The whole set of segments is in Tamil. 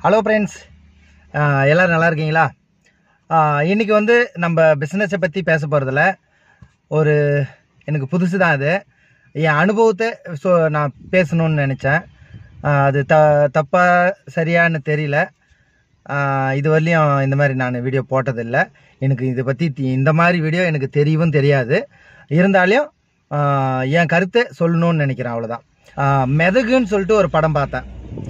ஹலோ ஃப்ரெண்ட்ஸ் எல்லோரும் நல்லா இருக்கீங்களா இன்றைக்கி வந்து நம்ம பிஸ்னஸை பற்றி பேச போகிறதில்ல ஒரு எனக்கு புதுசு தான் அது என் அனுபவத்தை ஸோ நான் பேசணும்னு நினச்சேன் அது த தப்பாக சரியான்னு தெரியல ஆஹ் இது வரலையும் இந்த மாதிரி நான் வீடியோ போட்டதில்லை எனக்கு இதை பற்றி இந்த மாதிரி வீடியோ எனக்கு தெரியவும் தெரியாது இருந்தாலும் ஆஹ் என் கருத்தை சொல்லணும்னு நினைக்கிறேன் அவ்வளோதான் ஆஹ் மெதகுன்னு சொல்லிட்டு ஒரு படம் பார்த்தேன்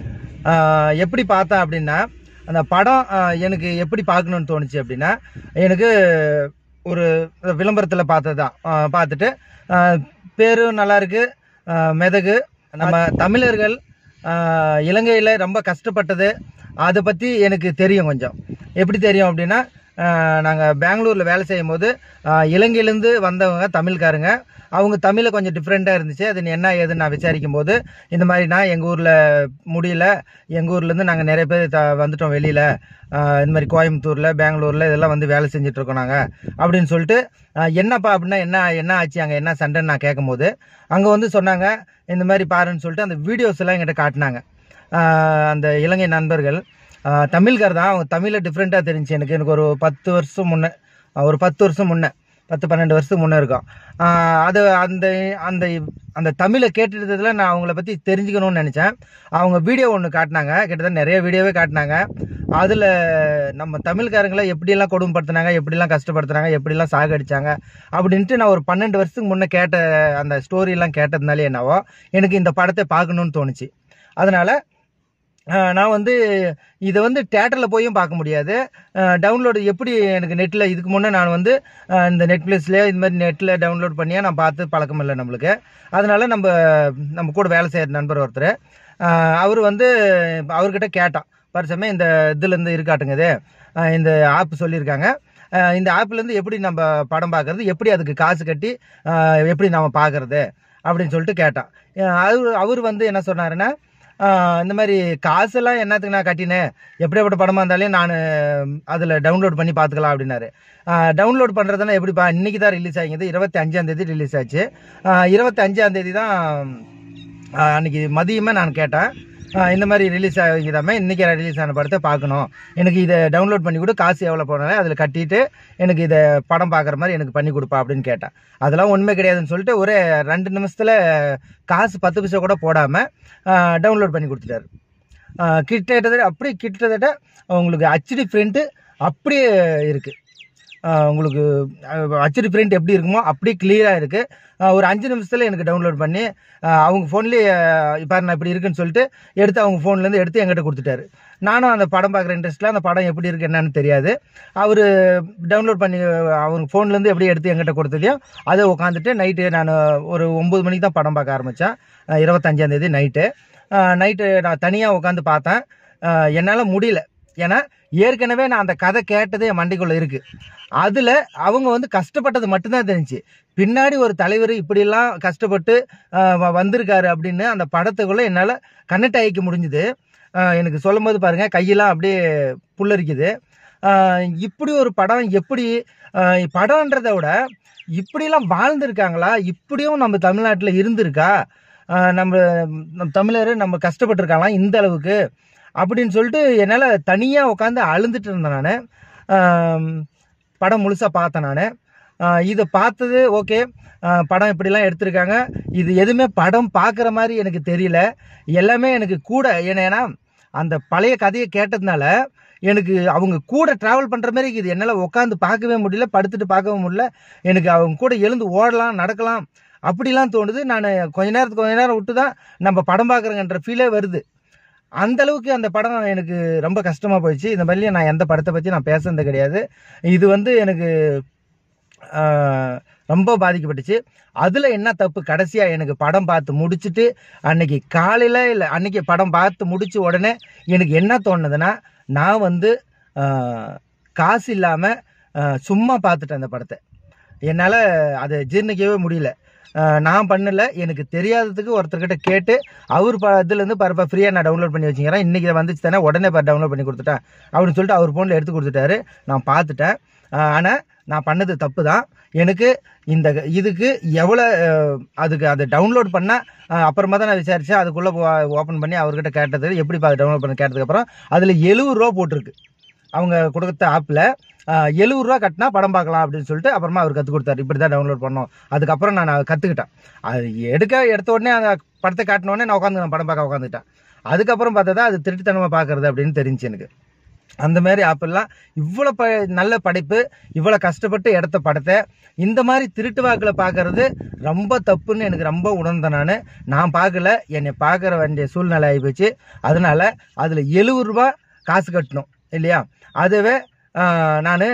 ஆஹ் எப்படி பார்த்தேன் அப்படின்னா அந்த படம் ஆஹ் எனக்கு எப்படி பார்க்கணும்னு தோணுச்சு அப்படின்னா எனக்கு ஒரு விளம்பரத்தில் பார்த்தது தான் ஆஹ் பார்த்துட்டு ஆஹ் பேரும் நல்லா இருக்கு ஆஹ் மெதகு நம்ம தமிழர்கள் ஆஹ் இலங்கையில் ரொம்ப கஷ்டப்பட்டது அதை பற்றி எனக்கு தெரியும் கொஞ்சம் எப்படி தெரியும் அப்படின்னா நாங்கள் பெங்களூரில் வேலை செய்யும் போது ஆஹ் இலங்கையிலேருந்து வந்தவங்க தமிழ்காரங்க அவங்க தமிழை கொஞ்சம் டிஃப்ரெண்ட்டாக இருந்துச்சு அது என்ன ஏதுன்னு நான் விசாரிக்கும் போது இந்த மாதிரினா எங்கள் ஊரில் முடியல எங்கள் ஊர்லேருந்து நாங்கள் நிறைய பேர் த வந்துட்டோம் வெளியில் இந்த மாதிரி கோயம்புத்தூரில் பெங்களூரில் இதெல்லாம் வந்து வேலை செஞ்சுட்டு இருக்கோம் நாங்கள் அப்படின்னு சொல்லிட்டு ஆஹ் என்னப்பா அப்படின்னா என்ன என்ன ஆச்சு அங்கே என்ன சண்டைன்னு நான் கேட்கும்போது அங்கே வந்து சொன்னாங்க இந்த மாதிரி பாருன்னு சொல்லிட்டு அந்த வீடியோஸ் எல்லாம் என்கிட்ட காட்டினாங்க ஆஹ் அந்த இலங்கை நண்பர்கள் ஆஹ் தமிழ்கார் தான் அவங்க தமிழில் டிஃப்ரெண்ட்டாக தெரிஞ்சு எனக்கு எனக்கு ஒரு பத்து வருஷம் முன்னே ஒரு பத்து வருஷம் முன்னே பத்து பன்னெண்டு வருஷத்துக்கு முன்னே இருக்கும் ஆஹ் அது அந்த அந்த அந்த தமிழை கேட்டுட்டதுல நான் அவங்கள பற்றி தெரிஞ்சுக்கணும்னு நினச்சேன் அவங்க வீடியோ ஒன்று காட்டினாங்க கிட்டத்தட்ட நிறைய வீடியோவே காட்டினாங்க அதில் நம்ம தமிழ்காரங்களை எப்படியெல்லாம் கொடுமைப்படுத்தினாங்க எப்படிலாம் கஷ்டப்படுத்துனாங்க எப்படிலாம் சாகடிச்சாங்க அப்படின்ட்டு நான் ஒரு பன்னெண்டு வருஷத்துக்கு முன்னே கேட்ட அந்த ஸ்டோரியெல்லாம் கேட்டதுனாலே என்னவோ எனக்கு இந்த படத்தை பார்க்கணுன்னு தோணுச்சு அதனால் ஆஹ் நான் வந்து இதை வந்து தேட்டரில் போயும் பார்க்க முடியாது டவுன்லோடு எப்படி எனக்கு நெட்டில் இதுக்கு முன்னே நான் வந்து ஆஹ் இந்த நெட்ஃப்ளிக்ஸ்லேயே இது மாதிரி நெட்டில் டவுன்லோட் பண்ணியே நான் பார்த்து பழக்கம் இல்லை நம்மளுக்கு அதனால நம்ம நம்ம கூட வேலை செய்கிற நண்பர் ஒருத்தர் அவர் வந்து அவர்கிட்ட கேட்டான் பரிசமே இந்த இதுலேருந்து இருக்காட்டுங்க இது ஆஹ் இந்த ஆப் சொல்லியிருக்காங்க ஆஹ் இந்த ஆப்லேருந்து எப்படி நம்ம படம் பார்க்கறது எப்படி அதுக்கு காசு கட்டி ஆஹ் எப்படி நம்ம பார்க்கறது அப்படின்னு சொல்லிட்டு கேட்டான் அவர் அவர் வந்து என்ன சொன்னாருன்னா ஆஹ் இந்த மாதிரி காசெல்லாம் என்னத்துக்கு நான் கட்டினேன் எப்படியாப்பட்ட படமாக இருந்தாலும் நான் அதில் டவுன்லோட் பண்ணி பார்த்துக்கலாம் அப்படின்னாரு டவுன்லோட் பண்ணுறதுனா எப்படிப்பா இன்னைக்கு தான் ரிலீஸ் ஆகிது இருபத்தி அஞ்சாம் தேதி ரிலீஸ் ஆச்சு இருபத்தி அஞ்சாம் தேதி தான் ஆஹ் அன்னைக்கு மதியமே நான் கேட்டேன் ஆஹ் இந்த மாதிரி ரிலீஸ் ஆகிதாமே இன்றைக்கி ரிலீஸ் ஆன படத்தை பார்க்கணும் எனக்கு இதை டவுன்லோட் பண்ணி கொடு காசு எவ்வளோ போனாலும் அதில் கட்டிட்டு எனக்கு இதை படம் பார்க்குற மாதிரி எனக்கு பண்ணி கொடுப்பா அப்படின்னு கேட்டேன் அதெல்லாம் உண்மை கிடையாதுன்னு சொல்லிட்டு ஒரே ரெண்டு நிமிஷத்தில் காசு பத்து பைசா கூட போடாமல் டவுன்லோட் பண்ணி கொடுத்துட்டாரு ஆஹ் கிட்டத்தட்ட அப்படியே கிட்டத்தட்ட உங்களுக்கு ஹச்டி பிரிண்ட்டு அப்படியே இருக்குது உங்களுக்கு ஹச்டி பிரிண்ட் எப்படி இருக்குமோ அப்படியே கிளியராக இருக்குது ஒரு அஞ்சு நிமிஷத்தில் எனக்கு டவுன்லோட் பண்ணி ஆஹ் அவங்க ஃபோன்லேயே இப்போ நான் இப்படி இருக்குன்னு சொல்லிட்டு எடுத்து அவங்க ஃபோன்லேருந்து எடுத்து என்கிட்ட கொடுத்துட்டாரு நானும் அந்த படம் பார்க்குற இன்ட்ரெஸ்ட்டில் அந்த படம் எப்படி இருக்கு என்னன்னு தெரியாது அவர் டவுன்லோட் பண்ணி அவங்க ஃபோன்லேருந்து எப்படி எடுத்து என்கிட்ட கொடுத்ததையும் அதை உட்காந்துட்டு நைட்டு நான் ஒரு ஒம்பது மணிக்கு தான் படம் பார்க்க ஆரம்பித்தேன் இருபத்தஞ்சாந்தேதி நைட்டு நைட்டு நான் தனியாக உட்காந்து பார்த்தேன் என்னால் முடியல ஏன்னா ஏற்கனவே நான் அந்த கதை கேட்டதே என் மண்டைக்குள்ளே இருக்குது அதில் அவங்க வந்து கஷ்டப்பட்டது மட்டும்தான் தெரிஞ்சு பின்னாடி ஒரு தலைவர் இப்படிலாம் கஷ்டப்பட்டு ஆஹ் வ- வந்திருக்காரு அப்படின்னு அந்த படத்துக்குள்ளே என்னால் கனெக்ட் ஆகிக்க முடிஞ்சுது ஆஹ் எனக்கு சொல்லும் போது பாருங்கள் கையெல்லாம் அப்படியே புல்லரிக்குது ஆஹ் இப்படி ஒரு படம் எப்படி ஆஹ் படம்ன்றதை விட இப்படிலாம் வாழ்ந்திருக்காங்களா இப்படியும் நம்ம தமிழ்நாட்டில் இருந்திருக்கா ஆஹ் நம்ம நம்ம தமிழர் நம்ம கஷ்டப்பட்டிருக்காங்களா இந்த அளவுக்கு அப்படின்னு சொல்லிட்டு என்னால் தனியாக உட்காந்து அழுந்துட்டு இருந்தேன் நான் படம் முழுசாக பார்த்தேன் நான் இதை பார்த்தது ஓகே படம் இப்படிலாம் எடுத்திருக்காங்க இது எதுவுமே படம் பார்க்குற மாதிரி எனக்கு தெரியல எல்லாமே எனக்கு கூட ஏன்னா அந்த பழைய கதையை கேட்டதுனால எனக்கு அவங்க கூட ட்ராவல் பண்ணுற மாதிரி இது என்னால் உட்காந்து பார்க்கவே முடியல படுத்துட்டு பார்க்கவும் முடியல எனக்கு அவங்க கூட எழுந்து ஓடலாம் நடக்கலாம் அப்படிலாம் தோணுது நான் கொஞ்ச நேரத்துக்கு கொஞ்ச நேரம் விட்டு தான் நம்ம படம் பார்க்குறோங்கன்ற ஃபீலே வருது அந்த அளவுக்கு அந்த படம் எனக்கு ரொம்ப கஷ்டமாக போயிடுச்சு இந்த மாதிரி நான் எந்த படத்தை பற்றி நான் பேசுனது கிடையாது இது வந்து எனக்கு ஆஹ், ரொம்ப பாதிக்கப்பட்டுச்சு அதில் என்ன தப்பு கடைசியாக எனக்கு படம் பார்த்து முடிச்சுட்டு அன்னைக்கு காலையில் இல்லை அன்னைக்கு படம் பார்த்து முடிச்ச உடனே எனக்கு என்ன தோணுதுன்னா நான் வந்து ஆஹ், காசு இல்லாமல் சும்மா பார்த்துட்டேன் அந்த படத்தை என்னால் அதை ஜீர்ணிக்கவே முடியல ஆஹ், நான் பண்ணல எனக்கு தெரியாததுக்கு ஒருத்தர்கிட்ட கேட்டு அவர் ப இதுலேருந்து பரப்பா ஃப்ரீயாக நான் டவுன்லோட் பண்ணி வச்சுக்கிறேன் இன்றைக்கி இதை வந்துச்சு தானே உடனே பாரு டவுன்லோட் பண்ணி கொடுத்துட்டேன் அப்படின்னு சொல்லிட்டு அவர் ஃபோனில் எடுத்து கொடுத்துட்டாரு நான் பார்த்துட்டேன் ஆனால் நான் பண்ணது தப்பு தான் எனக்கு இந்த இதுக்கு எவ்வளோ அஹ், அதுக்கு அதை டவுன்லோட் பண்ணால் அப்புறமா தான் நான் விசாரித்தேன் அதுக்குள்ளே ஓப்பன் பண்ணி அவர்கிட்ட கேட்டது எப்படி டவுன்லோட் பண்ண கேட்டதுக்கப்புறம் அதில் எழுபது ரூபா போட்டிருக்கு அவங்க கொடுத்த ஆப்பில் எழுபது ரூபா கட்டினா படம் பார்க்கலாம் அப்படின்னு சொல்லிட்டு அப்புறமா அவர் கற்றுக் கொடுத்தாரு இப்படி தான் டவுன்லோட் பண்ணோம் அதுக்கப்புறம் நான் கற்றுக்கிட்டேன் அது எடுக்க எடுத்த உடனே அந்த படத்தை காட்டின உடனே நான் உட்காந்து படம் பார்க்க உட்காந்துட்டேன் அதுக்கப்புறம் பார்த்தா தான் அது திருட்டுத்தனமாக பார்க்கறது அப்படின்னு தெரிஞ்சு எனக்கு அந்த மாதிரி ஆப்பெல்லாம் இவ்வளோ ப நல்ல படைப்பு இவ்வளோ கஷ்டப்பட்டு எடுத்த படத்தை இந்த மாதிரி திருட்டு வாக்கில் பார்க்கறது ரொம்ப தப்புன்னு எனக்கு ரொம்ப உணர்ந்தேன் நான் நான் பார்க்கல என்னை பார்க்குற வேண்டிய சூழ்நிலை ஆகிப்போச்சு அதனால் அதில் எழுபது ரூபா காசு கட்டணும் இல்லையா அதுவே நான்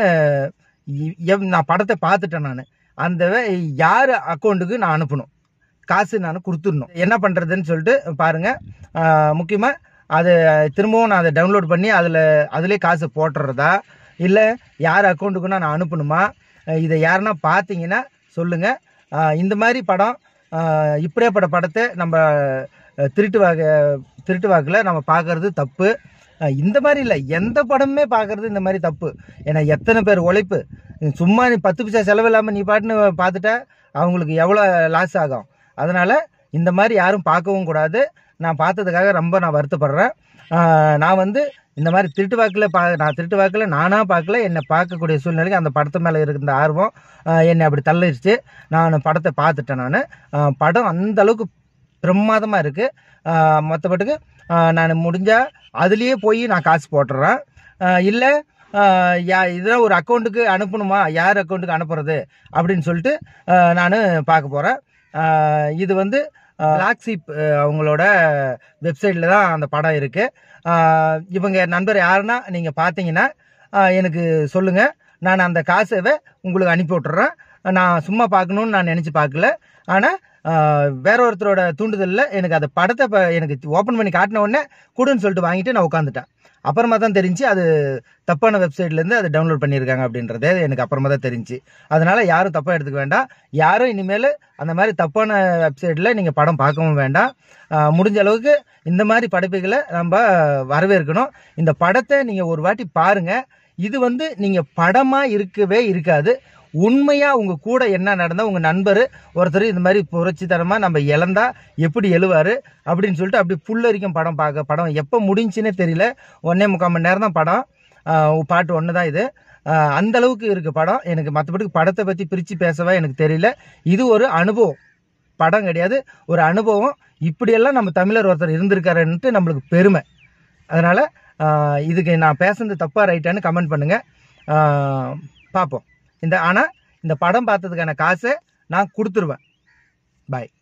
நான் படத்தை பார்த்துட்டேன் நான் அந்த யார் அக்கௌண்ட்டுக்கு நான் அனுப்பணும் காசு நான் கொடுத்துடணும் என்ன பண்ணுறதுன்னு சொல்லிட்டு பாருங்கள் முக்கியமாக அது திரும்பவும் நான் அதை டவுன்லோட் பண்ணி அதில் அதிலே காசு போட்டுறதா இல்லை யார் அக்கௌண்ட்டுக்கு நான் அனுப்பணுமா அஹ் இதை யாருன்னா பார்த்தீங்கன்னா சொல்லுங்கள் இந்த மாதிரி படம் அஹ் இப்படியாப்பட்ட படத்தை நம்ம அஹ், திருட்டு வாக்கு திருட்டு வாக்கில் நம்ம பார்க்கறது தப்பு அஹ் இந்த மாதிரி இல்லை எந்த படமுமே பார்க்கறது இந்த மாதிரி தப்பு ஏன்னா எத்தனை பேர் உழைப்பு சும்மா நீ பத்து பைசா செலவு இல்லாமல் நீ பாட்டுன்னு பார்த்துட்டா அவங்களுக்கு எவ்வளோ லாஸ் ஆகும் அதனால் இந்த மாதிரி யாரும் பார்க்கவும் கூடாது நான் பார்த்ததுக்காக ரொம்ப நான் வருத்தப்படுறேன் ஆஹ் நான் வந்து இந்த மாதிரி திருட்டு வாக்கில் பா நான் திருட்டு வாக்கில் நானாக பார்க்கல என்னை பார்க்கக்கூடிய சூழ்நிலைக்கு அந்த படத்து மேலே இருந்த ஆர்வம் ஆஹ் என்னை அப்படி தள்ளிடுச்சு நான் படத்தை பார்த்துட்டேன் நான் படம் அந்த அளவுக்கு பிரமாதமாக இருக்குது மற்றபட்டுக்கு நான் முடிஞ்சால் அதுலேயே போய் நான் காசு போட்டுறேன் இல்லை யா இதெல்லாம் ஒரு அக்கௌண்ட்டுக்கு அனுப்பணுமா யார் அக்கௌண்ட்டுக்கு அனுப்புறது அப்படின்னு சொல்லிட்டு நான் பார்க்க போகிறேன் இது வந்து லாக்ஸிப் அவங்களோட வெப்சைட்டில் தான் அந்த படம் இருக்குது இவங்க நண்பர் யாருன்னா நீங்கள் பார்த்தீங்கன்னா ஆஹ் எனக்கு சொல்லுங்கள் நான் அந்த காசை உங்களுக்கு அனுப்பி விட்டுறேன் நான் சும்மா பார்க்கணுன்னு நான் நினச்சி பார்க்கல ஆனால் வேற ஒருத்தரோட தூண்டுதலில் எனக்கு அந்த படத்தை இப்போ எனக்கு ஓப்பன் பண்ணி காட்டின உடனே கொடுன்னு சொல்லிட்டு வாங்கிட்டு நான் உட்காந்துட்டேன் அப்புறமா தான் தெரிஞ்சு அது தப்பான வெப்சைட்லேருந்து அதை டவுன்லோட் பண்ணியிருக்காங்க அப்படின்றதே எனக்கு அப்புறமா தான் தெரிஞ்சு அதனால் யாரும் தப்பாக எடுத்துக்க வேண்டாம் யாரும் இனிமேல் அந்த மாதிரி தப்பான வெப்சைட்டில் நீங்கள் படம் பார்க்கவும் வேண்டாம் ஆஹ் முடிஞ்ச அளவுக்கு இந்த மாதிரி படைப்புகளை நம்ம வரவேற்கணும் இந்த படத்தை நீங்கள் ஒரு வாட்டி பாருங்கள் இது வந்து நீங்கள் படமாக இருக்கவே இருக்காது உண்மையாக உங்கள் கூட என்ன நடந்தால் உங்கள் நண்பர் ஒருத்தர் இந்த மாதிரி புரட்சித்தனமாக நம்ம இழந்தா எப்படி எழுவார் அப்படின்னு சொல்லிட்டு அப்படி புல்லரிக்கும் படம் பார்க்க படம் எப்போ முடிஞ்சுன்னே தெரியல ஒன்றே முக்கால் மணி நேரம் தான் படம் ஆஹ் பாட்டு ஒன்று தான் இது ஆஹ் அந்த அளவுக்கு இருக்குது படம் எனக்கு மற்றபடி படத்தை பற்றி பிரித்து பேசவே எனக்கு தெரியல இது ஒரு அனுபவம் படம் கிடையாது ஒரு அனுபவம் இப்படியெல்லாம் நம்ம தமிழர் ஒருத்தர் இருந்திருக்காருன்ட்டு நம்மளுக்கு பெருமை அதனால் இதுக்கு நான் பேசுனது தப்பாக ரைட்டான்னு கமெண்ட் பண்ணுங்கள் பார்ப்போம் இந்த ஆனால் இந்த படம் பார்த்ததுக்கான காசை நான் கொடுத்துருவேன் பாய்